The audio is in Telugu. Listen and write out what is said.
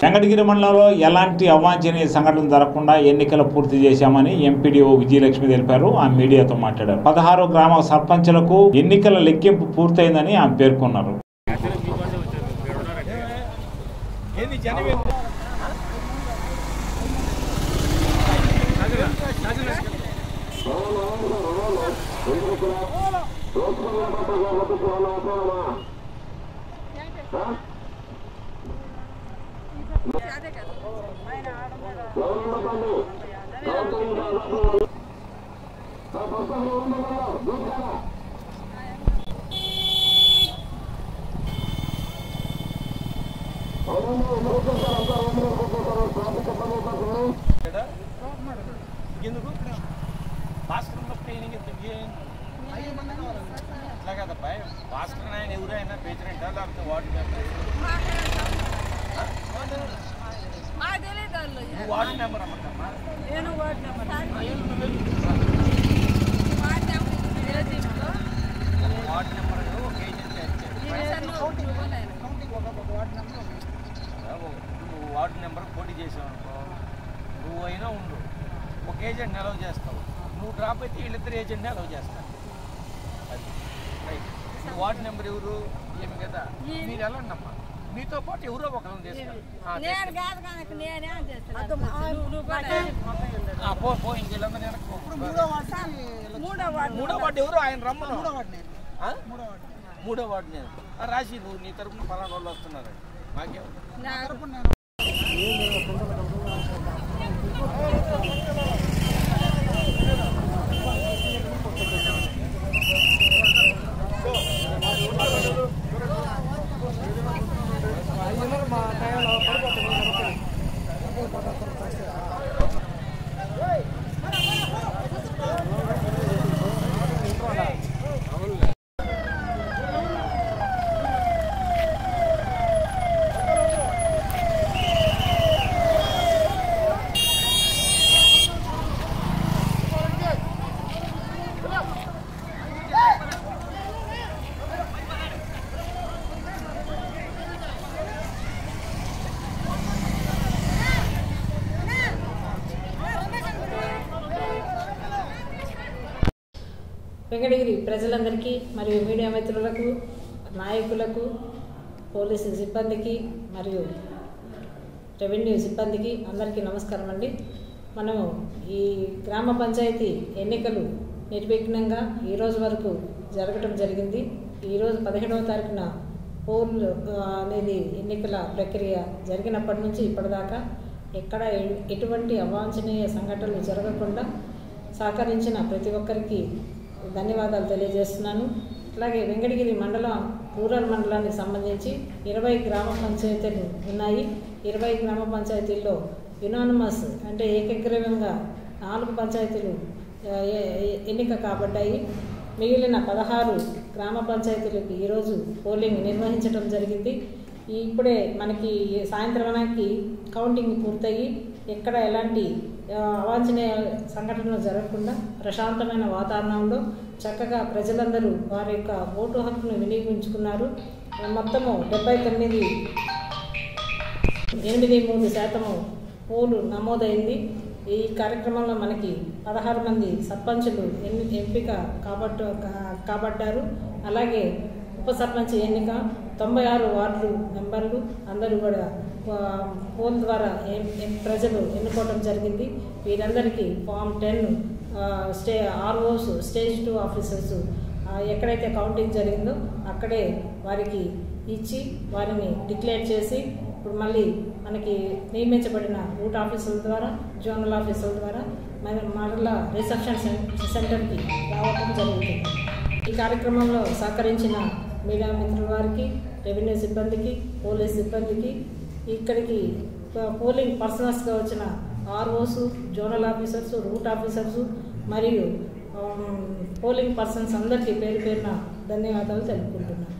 వెంకటగిరి మండలంలో ఎలాంటి అవాంఛనీయ సంఘటనలు జరగకుండా ఎన్నికలు పూర్తి చేశామని ఎంపీడీఓ విజయలక్ష్మి తెలిపారు ఆమె మీడియాతో మాట్లాడారు పదహారు గ్రామ సర్పంచులకు ఎన్నికల లెక్కింపు పూర్తయిందని ఆమె పేర్కొన్నారు ఎందుకు భాస్కర్ ఉన్న ట్రైనింగ్ ఎందుకు ఏం? అట్లా కదబ్బా భాస్కర్ ఆయన ఎవరు ఆయన పేచినట్టా లేకపోతే వార్డు మెంబర్ మాకు తెలియదు వాళ్ళు. నువ్వు వార్డు మెంబర్ అమ్మకమ్మా నేను వార్డు నెంబర్. వార్డు నెంబర్ ఇది విలేజ్లో. వార్డు నెంబర్ ఒక ఏజెన్సీ వచ్చాడు డివిజన్లో నువ్వు నేను. నువ్వు వార్డు నెంబర్ పోటీ చేసావు అనుకో నువ్వు అయినా ఉండు ఒక ఏజెంట్ అలౌ చేస్తావు నువ్వు డ్రాప్ అయితే వీళ్ళిద్దరు ఏజెంట్ని అలౌ చేస్తారు అది రైట్ నువ్వు వార్డు నెంబర్ ఎవరు ఏమి కదా మీరు వెళ్ళండి అమ్మా మీతో పాటు ఎవరో ఒకరిని చేస్తారు ఆ, నేను కాదు కనుక నేనే అని చేస్తాను. నువ్వు- నువ్వు కూడా ఆ, పో పో ఇంక వీళ్ళందరూ వెనక్కి పో. మూడో వార్డు మూడో వార్డు ఎవరు ఆయన రమ్మను ఆ? మూడో వార్డు నేను ఆ, రాసి నువ్వు నీ తరపున పలానా వాళ్ళు వస్తున్నారు మాకేం నాకు వెంకటగిరి ప్రజలందరికీ మరియు మీడియా మిత్రులకు నాయకులకు పోలీసు సిబ్బందికి మరియు రెవెన్యూ సిబ్బందికి అందరికీ నమస్కారం అండి మనము ఈ గ్రామ పంచాయతీ ఎన్నికలు నిర్విఘ్నంగా ఈ రోజు వరకు జరగటం జరిగింది ఈరోజు పదిహేడవ తారీఖున పోల్ ఆ, అనేది ఎన్నికల ప్రక్రియ జరిగినప్పటి నుంచి ఇప్పటిదాకా ఎక్కడ ఎ- ఎటువంటి అవాంఛనీయ సంఘటనలు జరగకుండా సహకరించిన ప్రతి ఒక్కరికి ధన్యవాదాలు తెలియజేస్తున్నాను అలాగే వెంకటగిరి మండలం రూరల్ మండలానికి సంబంధించి ఇరవై గ్రామ పంచాయతీలు ఉన్నాయి ఇరవై గ్రామ పంచాయతీల్లో యునానిమస్ అంటే ఏకగ్రీవంగా నాలుగు పంచాయతీలు ఆ, ఎ- ఎ- ఎన్నిక కాబడ్డాయి మిగిలిన పదహారు గ్రామ పంచాయతీలకు ఈరోజు పోలింగ్ నిర్వహించడం జరిగింది ఈ- ఇప్పుడే మనకి సాయంత్రానికి కౌంటింగ్ పూర్తయి ఎక్కడ ఎలాంటి ఆ, అవాంఛనీయ సంఘటనలు జరగకుండా ప్రశాంతమైన వాతావరణంలో చక్కగా ప్రజలందరూ వారి యొక్క ఓటు హక్కును వినియోగించుకున్నారు మొత్తము డెబ్బై తొమ్మిది ఎనిమిది మూడు శాతము పోలు నమోదైంది ఈ కార్యక్రమంలో మనకి పదహారు మంది సర్పంచులు ఎన్ని ఎంపిక కాబట్టు కా- కాబడ్డారు అలాగే ఉప సర్పంచ్ ఎన్నిక తొంభై ఆరు వార్డులు మెంబర్లు అందరూ కూడా ఆ, పోల్ ద్వారా ఎం- ఎం- ప్రజలు ఎన్నుకోవడం జరిగింది వీరందరికీ ఫామ్ టెన్ స్టే ఆర్ఓస్ స్టేజ్ టూ ఆఫీసర్స్ ఆ, ఎక్కడైతే కౌంటింగ్ జరిగిందో అక్కడే వారికి ఇచ్చి వారిని డిక్లేర్ చేసి ఇప్పుడు మళ్ళీ మనకి నియమించబడిన రూట్ ఆఫీసుల ద్వారా జోనల్ ఆఫీసుల ద్వారా మరి మరలా రిసెప్షన్ సెం- సెంటర్కి రావడం జరుగుతుంది ఈ కార్యక్రమంలో సహకరించిన మీడియా మిత్రుల వారికి రెవెన్యూ సిబ్బందికి పోలీస్ సిబ్బందికి ఇక్కడికి ప- పోలింగ్ పర్సనల్స్గా వచ్చిన ROs zonal officers route officers మరియు ఆమ్, పోలింగ్ పర్సన్స్ అందరికీ పేరు పేరున ధన్యవాదాలు తెలుపుకుంటున్నాను